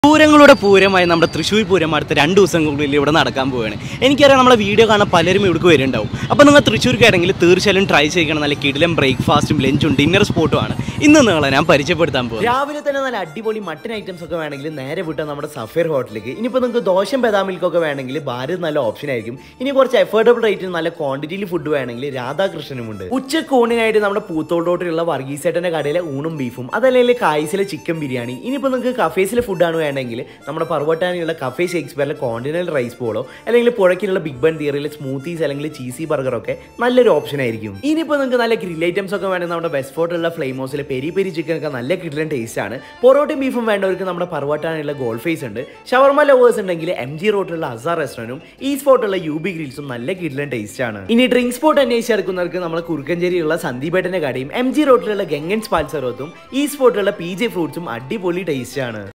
പൂരങ്ങളുടെ പൂരമായി നമ്മുടെ തൃശ്ശൂർ പൂരം അടുത്ത രണ്ട് ദിവസങ്ങളിൽ ഇവിടെ നടക്കാൻ പോവുകയാണ് എനിക്കറിയാം നമ്മളെ വീഡിയോ കാണാൻ പലരും ഇവിടേക്ക് വരുന്നുണ്ടാവും അപ്പോൾ നിങ്ങൾ തൃശ്ശൂർക്കാണെങ്കിൽ തീർച്ചയായും ട്രൈ ചെയ്യണം നല്ല കിടിലം ബ്രേക്ക്ഫാസ്റ്റും ലഞ്ചും ഡിന്നർ സ്പോട്ടുമാണ് ഇന്ന് നിങ്ങളെ ഞാൻ പരിചയപ്പെടുത്താൻ പോകും രാവിലെ തന്നെ നല്ല അടിപൊളി മട്ടൻ ഐറ്റംസ് ഒക്കെ വേണമെങ്കിൽ നേരെ വിട്ടാൽ നമ്മുടെ സഫേർ ഹോട്ടലിലേക്ക് ഇനിയിപ്പോൾ നിങ്ങൾക്ക് ദോശം ബദാമിൽക്കൊക്കെ വേണമെങ്കിൽ ഭാരത് നല്ല ഓപ്ഷൻ ആയിരിക്കും ഇനി കുറച്ച് എഫോർഡബിൾ റേറ്റിൽ നല്ല ക്വാണ്ടിറ്റിയിൽ ഫുഡ് വേണമെങ്കിൽ രാധാകൃഷ്ണനുമുണ്ട് ഉച്ചക്ക് ഊണിനായിട്ട് നമ്മുടെ പൂത്തോട് റോട്ടിലുള്ള വർഗീസേട്ടൻ്റെ കടയിലെ ഊണും ബീഫും അതല്ലെങ്കിൽ കായ്സിലെ ചിക്കൻ ബിരിയാണി ഇനിയിപ്പോൾ നിങ്ങൾക്ക് കഫേസിലെ ഫുഡാണ് വേണമെങ്കിൽ നമ്മുടെ പർവട്ടാനിലുള്ള കഫേ ഷേക്സ്പിയറിലെ കോണ്ടിനൽ റൈസ് പോളോ അല്ലെങ്കിൽ പുഴക്കിലുള്ള ബിഗ് ബൺ തിയറിയിലെ സ്മൂത്തീസ് അല്ലെങ്കിൽ ചീസി ബർഗർ ഒക്കെ നല്ലൊരു ഓപ്ഷൻ ആയിരിക്കും ഇനിയിപ്പോൾ നിങ്ങൾക്ക് നല്ല ഗ്രിൽ ഐറ്റംസ് ഒക്കെ വേണമെങ്കിൽ നമ്മുടെ വെസ്റ്റ് ഫോർട്ടിലുള്ള ഫ്ലെയിം ഹൗസിലെ പെരി പെരി ചിക്കൻ ഒക്കെ നല്ല കിട്ടുന്ന ടേസ്റ്റ് ആണ് പൊറോട്ടയും ബീഫും വേണ്ടവർക്ക് നമ്മുടെ പർവട്ടാനിലുള്ള ഗോൾ ഫേസ് ഉണ്ട് ഷവർമ ലവേഴ്സ് ഉണ്ടെങ്കിൽ എം ജി റോഡിലുള്ള അസാർ റെസ്റ്റോറൻറ്റും ഈ സ്പോട്ടുള്ള യു ബി ഗ്രിൽസും നല്ല കിട്ടുന്ന ടേസ്റ്റ് ആണ് ഇനി ഡ്രിങ്ക് സ്പോട്ട് അന്വേഷിച്ചെടുക്കുന്നവർക്ക് നമ്മുടെ കുറുക്കഞ്ചേരിയുള്ള സന്ദീപേട്ടന്റെ കടയും എം ജി റോഡിലുള്ള ഗംഗൻ സ്പാൽസറോത്തും ഈ സ്പോട്ടിലുള്ള പി ജെ ഫ്രൂട്ട്സും അടിപൊളി ടേസ്റ്റ് ആണ്